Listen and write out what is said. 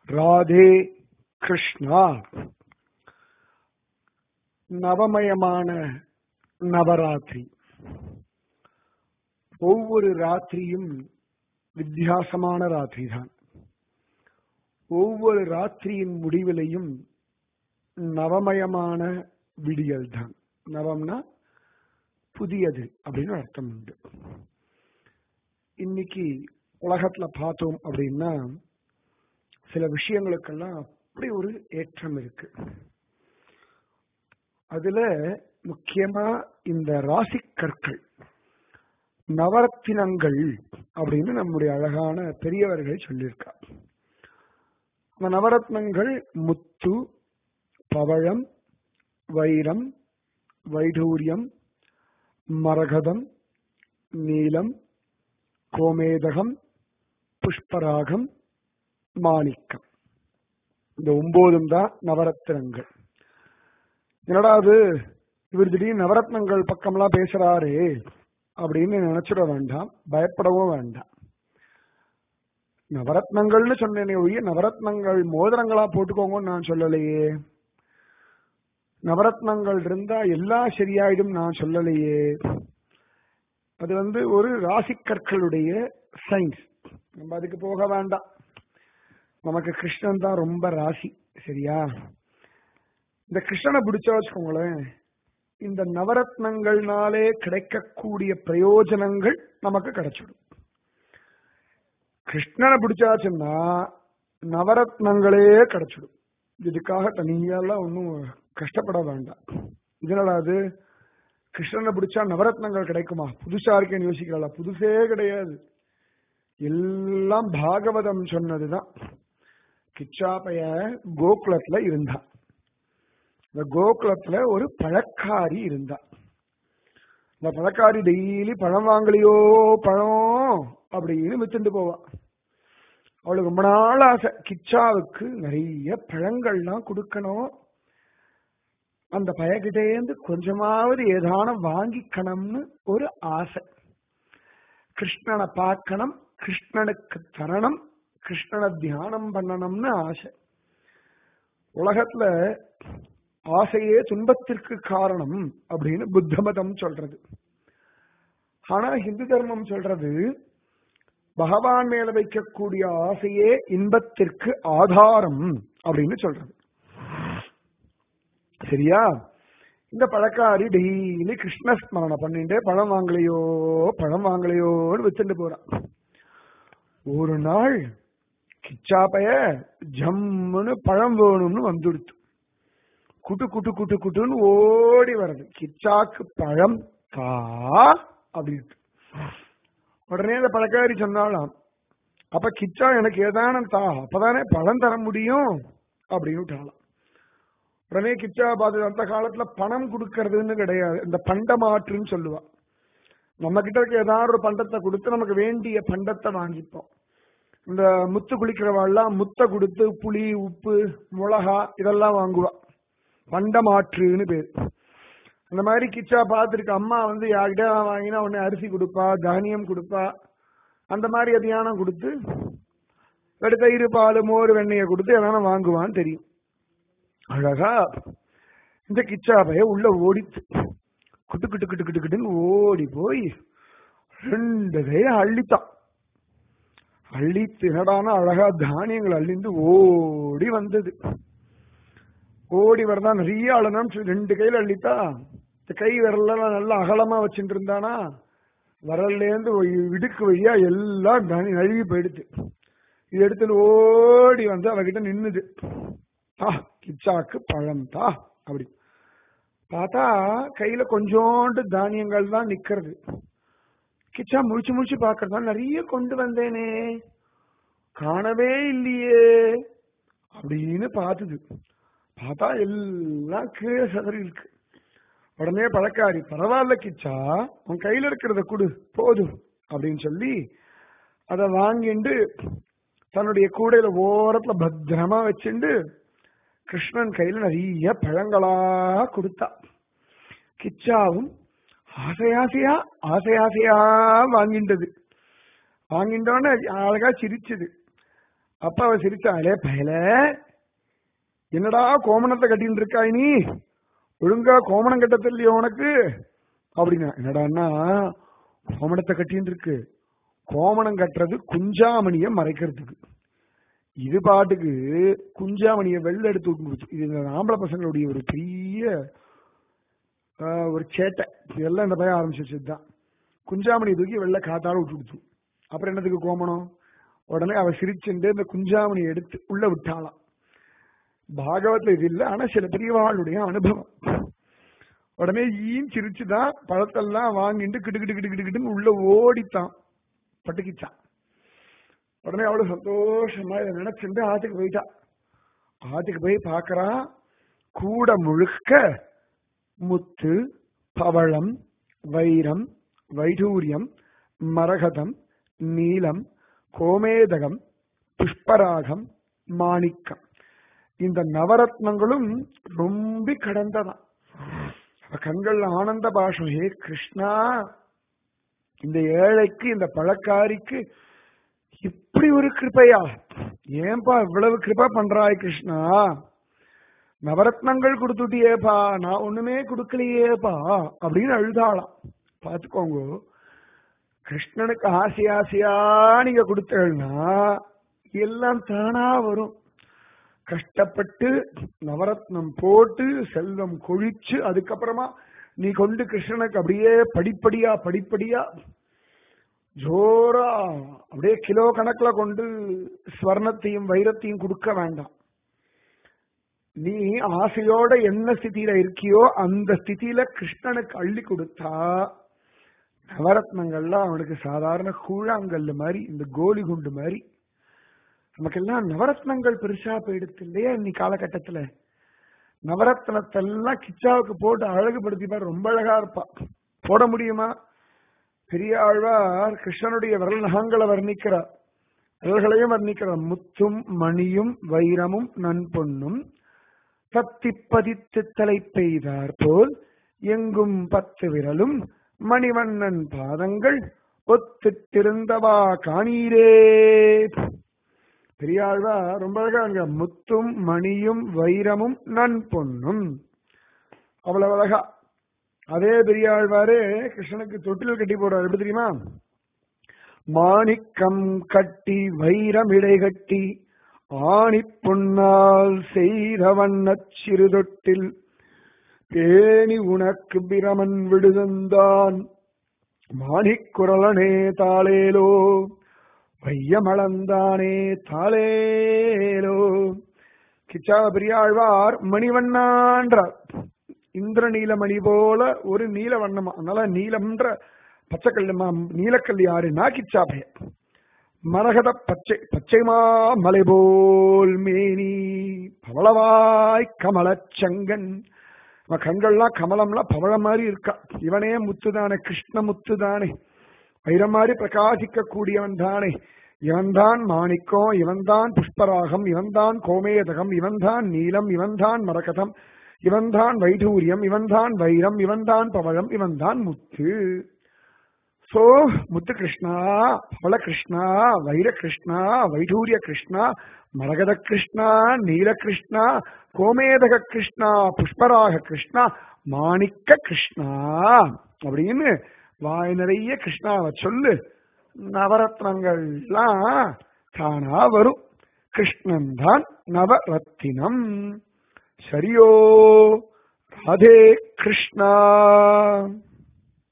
ராதே கிருஷ்ணா நவமயமான நவராத்திரி ஒவ்வொரு ராத்திரியும் வித்தியாசமான ராத்திரி தான் ஒவ்வொரு ராத்திரியின் முடிவிலையும் நவமயமான விடியல் தான் நவம்னா புதியது அப்படின்னு அர்த்தம் உண்டு இன்னைக்கு உலகத்துல பார்த்தோம் அப்படின்னா சில விஷயங்களுக்கெல்லாம் அப்படி ஒரு ஏற்றம் இருக்கு அதுல முக்கியமா இந்த ராசி கற்கள் நவரத்தினங்கள் அப்படின்னு நம்முடைய அழகான பெரியவர்கள் சொல்லியிருக்கா அந்த நவரத்னங்கள் முத்து பவழம் வைரம் வைடூரியம் மரகதம் நீலம் கோமேதகம் புஷ்பராகம் மாணிக்கம் இந்த ஒன்பதும் தான் நவரத்னங்கள் என்னடா அது இவர் திடீர்னு நவரத்னங்கள் பக்கம்லாம் பேசுறாரே அப்படின்னு நினைச்சிட வேண்டாம் பயப்படவும் வேண்டாம் நவரத்னங்கள்னு சொன்னேனே ஒழிய நவரத்னங்கள் மோதிரங்களா போட்டுக்கோங்கன்னு நான் சொல்லலையே நவரத்னங்கள் இருந்தா எல்லாம் சரியாயிடும் நான் சொல்லலையே அது வந்து ஒரு ராசிக்கற்களுடைய சயின்ஸ் நம்ம அதுக்கு போக வேண்டாம் நமக்கு கிருஷ்ணன் தான் ரொம்ப ராசி சரியா இந்த கிருஷ்ணனை பிடிச்சா வச்சுக்கோங்களேன் இந்த நவரத்னங்கள்னாலே கிடைக்கக்கூடிய பிரயோஜனங்கள் நமக்கு கிடைச்சிடும் கிருஷ்ணனை பிடிச்சாச்சுன்னா நவரத்னங்களே கிடைச்சிடும் இதுக்காக தனியாலாம் ஒன்றும் கஷ்டப்பட வேண்டாம் இதனால அது கிருஷ்ணனை பிடிச்சா நவரத்னங்கள் கிடைக்குமா புதுசா இருக்கேன்னு யோசிக்கலாம் புதுசே கிடையாது எல்லாம் பாகவதம் சொன்னதுதான் கிச்சாப்பைய கோகுலத்துல இருந்தான் இந்த கோகுலத்துல ஒரு பழக்காரி இருந்தா இந்த பழக்காரி டெய்லி பழம் வாங்கலையோ பழம் அப்படின்னு வித்துட்டு போவா அவளுக்கு ரொம்ப நாள் ஆசை கிச்சாவுக்கு நிறைய பழங்கள்லாம் கொடுக்கணும் அந்த பயகிட்டேந்து கொஞ்சமாவது ஏதான வாங்கிக்கணும்னு ஒரு ஆசை கிருஷ்ணனை பார்க்கணும் கிருஷ்ணனுக்கு தரணும் கிருஷ்ணனை தியானம் பண்ணணும்னு ஆசை உலகத்துல ஆசையே துன்பத்திற்கு காரணம் அப்படின்னு புத்த மதம் சொல்றது ஆனா ஹிந்து தர்மம் சொல்றது பகவான் மேல வைக்கக்கூடிய ஆசையே இன்பத்திற்கு ஆதாரம் அப்படின்னு சொல்றது சரியா இந்த பழக்காரி டெய்லி கிருஷ்ண ஸ்மரணை பண்ணிட்டு பழம் வாங்கலையோ பழம் வாங்கலையோன்னு வித்துட்டு போறான் ஒரு நாள் கிச்சாப்பைய ஜம்முன்னு பழம் வேணும்னு வந்துடுத்து குட்டு குட்டு குட்டு குட்டுன்னு ஓடி வருது கிச்சாக்கு பழம் தா அப்படின்ட்டு உடனே அந்த பழக்காரி சொன்னாலாம் அப்ப கிச்சா எனக்கு ஏதான தா அப்பதானே பழம் தர முடியும் அப்படின்னு விட்டாலாம் உடனே கிச்சா பார்த்து அந்த காலத்துல பணம் கொடுக்கறதுன்னு கிடையாது இந்த பண்டமாற்றுன்னு சொல்லுவா நம்ம கிட்ட இருக்க ஏதாவது ஒரு பண்டத்தை கொடுத்து நமக்கு வேண்டிய பண்டத்தை வாங்கிப்போம் இந்த முத்து குளிக்கிறவாள்லாம் முத்தை கொடுத்து புளி உப்பு மிளகா இதெல்லாம் வாங்குவா பண்டமாற்றுன்னு பேர் அந்த மாதிரி கிச்சா பார்த்துருக்க அம்மா வந்து யார்கிட்ட வாங்கினா உடனே அரிசி கொடுப்பா தானியம் கொடுப்பா அந்த மாதிரி அதியானம் கொடுத்து எடுத்த இரு பால் மோர் வெண்ணெயை கொடுத்து எதனா வாங்குவான்னு தெரியும் அழகா இந்த கிச்சா பைய உள்ள ஓடித்து குட்டு குட்டு குட்டு குட்டு குட்டுன்னு ஓடி போய் ரெண்டு கைய அள்ளித்தான் அள்ளி தினடான அழகா தானியங்கள் அள்ளிந்து ஓடி வந்தது ஓடி வரதா நிறைய அழணும் ரெண்டு கையில அள்ளித்தா இந்த கை விரலாம் நல்லா அகலமா வச்சுட்டு இருந்தானா விரல்ல இருந்து இடுக்கு வழியா எல்லாம் தனி நழுவி போயிடுது இது எடுத்து ஓடி வந்து அவகிட்ட நின்னுது தா கிச்சாக்கு பழம் தா அப்படி பார்த்தா கையில கொஞ்சோண்டு தானியங்கள் தான் நிக்கிறது கிச்சா முழிச்சு முழிச்சு பாக்குறதா நிறைய கொண்டு வந்தேனே காணவே இல்லையே அப்படின்னு பார்த்தது பார்த்தா எல்லாம் கீழே சதறி இருக்கு உடனே பழக்காரி பரவாயில்ல கிச்சா உன் கையில இருக்கிறத கொடு போதும் அப்படின்னு சொல்லி அதை வாங்கிண்டு தன்னுடைய கூடையில ஓரத்துல பத்திரமா வச்சுண்டு கிருஷ்ணன் கையில நிறைய பழங்களா கொடுத்தா கிச்சாவும் ஆசையாசையா ஆசையாசையா வாங்கின்றது வாங்கிட்டோன்னு அழகா சிரிச்சுது அப்ப அவ சிரிச்சாளே பயல என்னடா கோமணத்தை கட்டின்னு இருக்காய் நீ ஒழுங்கா கோமணம் கட்ட தெரியலையோ உனக்கு அப்படின்னா என்னடான்னா கோமணத்தை கட்டின்னு இருக்கு கோமணம் கட்டுறது குஞ்சாமணியை மறைக்கிறதுக்கு இது பாட்டுக்கு குஞ்சாமணியை வெளில எடுத்து விட்டு இது இந்த ஆம்பளை பசங்களுடைய ஒரு பெரிய ஆஹ், ஒரு சேட்டை இதெல்லாம் இந்த பையன் ஆரம்பிச்சு வச்சதுதான் குஞ்சாமணி தூக்கி வெளில காத்தால விட்டு விடுச்சு அப்புறம் என்னத்துக்கு கோமணம் உடனே அவ சிரிச்சுட்டு இந்த குஞ்சாமணியை எடுத்து உள்ள விட்டாளாம் பாகவத்துல இது இல்லை ஆனா சில பெரியவாளுடைய அனுபவம் உடனே ஈன் சிரிச்சுதான் பழத்தெல்லாம் வாங்கிட்டு கிட்டு கிட்டு கிட்டு கிட்டு கிட்டுன்னு உள்ள ஓடித்தான் பட்டுக்கிச்சான் உடனே அவளு சந்தோஷமா இதை நினைச்சுட்டு ஆத்துக்கு போயிட்டா ஆத்துக்கு போய் பார்க்கறா கூட முழுக்க முத்து பவளம் வைரம் வைடூரியம் மரகதம் நீலம் கோமேதகம் புஷ்பராகம் மாணிக்கம் இந்த நவரத்னங்களும் ரொம்ப கடந்ததான் அவ கண்கள்ல ஆனந்த பாஷம் ஹே கிருஷ்ணா இந்த ஏழைக்கு இந்த பழக்காரிக்கு இப்படி ஒரு கிருபையா ஏன்பா இவ்வளவு கிருபை பண்றாய் கிருஷ்ணா நவரத்னங்கள் கொடுத்துட்டியேப்பா நான் ஒண்ணுமே கொடுக்கலையேப்பா அப்படின்னு அழுதாளாம் பாத்துக்கோங்க கிருஷ்ணனுக்கு ஆசை ஆசையா நீங்க கொடுத்தீங்கன்னா எல்லாம் தானா வரும் கஷ்டப்பட்டு நவரத்னம் போட்டு செல்வம் கொழிச்சு அதுக்கப்புறமா நீ கொண்டு கிருஷ்ணனுக்கு அப்படியே படிப்படியா படிப்படியா ஜோரா அப்படியே கிலோ கணக்குல கொண்டு ஸ்வர்ணத்தையும் வைரத்தையும் கொடுக்க வேண்டாம் நீ ஆசையோட என்ன ஸ்திதியில இருக்கியோ அந்த ஸ்திதியில கிருஷ்ணனுக்கு அள்ளி கொடுத்தா நவரத்னங்கள்லாம் அவனுக்கு சாதாரண கூழாங்கல்லு மாதிரி இந்த கோலி குண்டு மாதிரி நமக்கெல்லாம் நவரத்னங்கள் பெருசா போயிடுது இல்லையா இன்னைக்கு காலகட்டத்துல நவரத்னத்தெல்லாம் கிச்சாவுக்கு போட்டு அழகுபடுத்தி பாரு ரொம்ப அழகா இருப்பா போட முடியுமா பெரிய ஆழ்வார் கிருஷ்ணனுடைய விரல் நகங்களை வர்ணிக்கிறார் விரல்களையும் வர்ணிக்கிறார் முத்தும் மணியும் வைரமும் நன்பொன்னும் தத்தி பதித்து தலை பெய்தார் போல் எங்கும் பத்து விரலும் மணிவண்ணன் பாதங்கள் ஒத்துத்திருந்தவா காணீரே பெரியாழ்வா ரொம்ப அழகா இருங்க முத்தும் மணியும் வைரமும் நன்பொன்னும் அவ்வளவு அழகா அதே பெரியாழ்வாரே கிருஷ்ணனுக்கு தொட்டில் கட்டி போடுறார் எப்படி தெரியுமா மாணிக்கம் கட்டி வைரமிடை கட்டி ஆணி பொன்னால் செய்த வண்ணச் சிறுதொட்டில் பேணி உனக்கு பிரமன் விடுதந்தான் மாணிக்குரலனே தாளேலோ வையமளந்தானே தாளேலோ கிச்சாவ பெரியாழ்வார் மணிவண்ணான்றார் இந்திர நீலமணி போல ஒரு நீல வண்ணமா அதனால நீலம்ன்ற பச்சைக்கல்லுமா நீலக்கல் யாருன்னா கிச்சாபைய மரகத பச்சை பச்சைமா மலை போல் மேனி பவளவாய் கமலச்சங்கன் அவன் கண்கள்லாம் கமலம்லாம் பவளம் மாதிரி இருக்கா இவனே முத்துதானே கிருஷ்ண முத்துதானே வைரம் மாதிரி பிரகாசிக்க கூடியவன் தானே இவன்தான் மாணிக்கம் இவன்தான் புஷ்பராகம் இவன்தான் கோமேதகம் இவன்தான் நீலம் இவன்தான் மரகதம் இவன்தான் வைடூரியம் இவன்தான் வைரம் இவன்தான் பவழம் இவன்தான் முத்து சோ முத்து கிருஷ்ணா பவள கிருஷ்ணா வைர கிருஷ்ணா வைடூரிய கிருஷ்ணா மரகத கிருஷ்ணா நீல கிருஷ்ணா கோமேதக கிருஷ்ணா புஷ்பராக கிருஷ்ணா மாணிக்க கிருஷ்ணா அப்படின்னு வாய் நிறைய கிருஷ்ணாவை சொல்லு நவரத்னங்கள்லாம் தானா வரும் கிருஷ்ணன் தான் நவரத்தினம் சரியோ ராதே கிருஷ்ணா